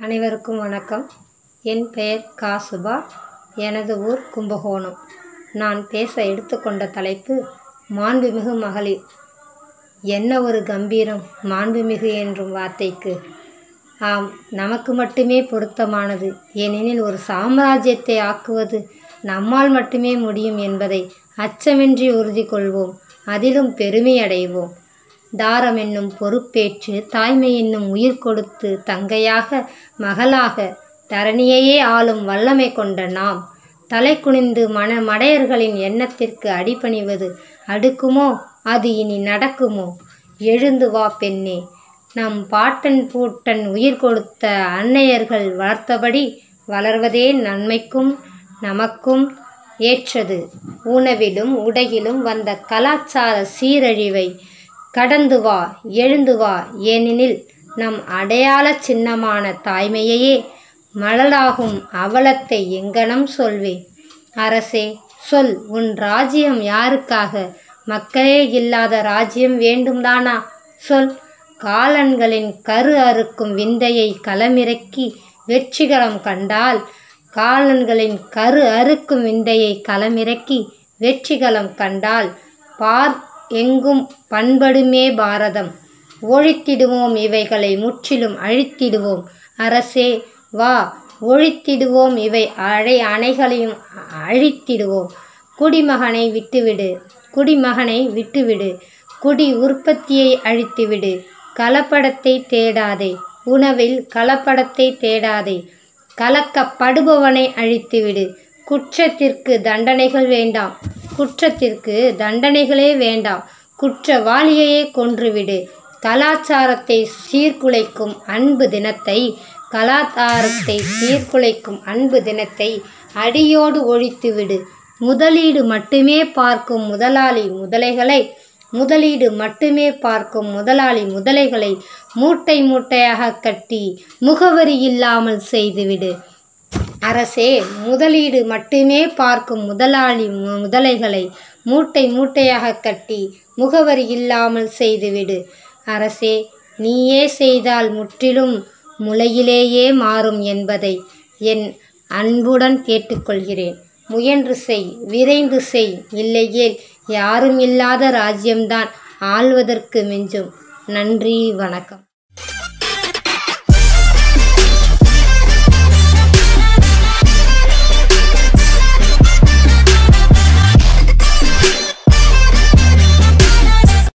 அனைவருக்கும் வணக்கம் என் பெயர் கா சுபா எனது ஊர் கும்பகோணம் நான் பேச எடுத்துக்கொண்ட தலைப்பு மாண்புமிகு மகளிர் என்ன ஒரு கம்பீரம் மாண்புமிகு என்றும் வார்த்தைக்கு ஆம் நமக்கு மட்டுமே பொருத்தமானது ஏனெனில் ஒரு சாம்ராஜ்யத்தை ஆக்குவது நம்மால் மட்டுமே முடியும் என்பதை அச்சமின்றி உறுதி கொள்வோம் அதிலும் பெருமை அடைவோம் தாரம் என்னும் பொறுப்பேற்று தாய்மை என்னும் உயிர் கொடுத்து தங்கையாக மகளாக தரணியையே ஆளும் வல்லமை கொண்ட நாம் தலை குனிந்து மன மடையர்களின் எண்ணத்திற்கு அடிபணிவது அடுக்குமோ அது இனி நடக்குமோ எழுந்து வா பெண்ணே நம் பாட்டன் பூட்டன் உயிர் கொடுத்த அன்னையர்கள் வளர்த்தபடி வளர்வதே நன்மைக்கும் நமக்கும் ஏற்றது உணவிலும் உடையிலும் வந்த கலாச்சார சீரழிவை கடந்து வா எழுந்து வா ஏனெனில் நம் அடையாள சின்னமான தாய்மையையே மலராகும் அவலத்தை எங்கனம் சொல்வேன் அரசே சொல் உன் ராஜ்யம் யாருக்காக மக்களே இல்லாத ராஜ்யம் வேண்டும்தானா சொல் காலன்களின் கரு அறுக்கும் விந்தையை களமிறக்கி வெற்றிகரம் கண்டால் காலன்களின் கரு அறுக்கும் விந்தையை களமிறக்கி வெற்றிகலம் கண்டால் பார் எங்கும் பண்படுமே பாரதம் ஒழித்திடுவோம் இவைகளை முற்றிலும் அழித்திடுவோம் அரசே வா ஒழித்திடுவோம் இவை அழை அணைகளையும் அழித்திடுவோம் குடிமகனை விட்டுவிடு குடிமகனை விட்டுவிடு குடி உற்பத்தியை அழித்துவிடு கலப்படத்தை தேடாதே உணவில் கலப்படத்தை தேடாதே கலக்கப்படுபவனை அழித்துவிடு குற்றத்திற்கு தண்டனைகள் வேண்டாம் குற்றத்திற்கு தண்டனைகளே வேண்டாம் குற்றவாளியையே கொன்றுவிடு கலாச்சாரத்தை சீர்குலைக்கும் அன்பு தினத்தை கலாச்சாரத்தை சீர்குலைக்கும் அன்பு தினத்தை அடியோடு ஒழித்துவிடு முதலீடு மட்டுமே பார்க்கும் முதலாளி முதலைகளை முதலீடு மட்டுமே பார்க்கும் முதலாளி முதலைகளை மூட்டை மூட்டையாக கட்டி முகவரி இல்லாமல் செய்துவிடு அரசே முதலீடு மட்டுமே பார்க்கும் முதலாளி முதலைகளை மூட்டை மூட்டையாக கட்டி முகவரி இல்லாமல் செய்துவிடு அரசே நீயே செய்தால் முற்றிலும் முளையிலேயே மாறும் என்பதை என் அன்புடன் கேட்டுக்கொள்கிறேன் முயன்று செய் விரைந்து செய் இல்லையேல் யாரும் இல்லாத ராஜ்யம்தான் ஆள்வதற்கு மிஞ்சும் நன்றி வணக்கம்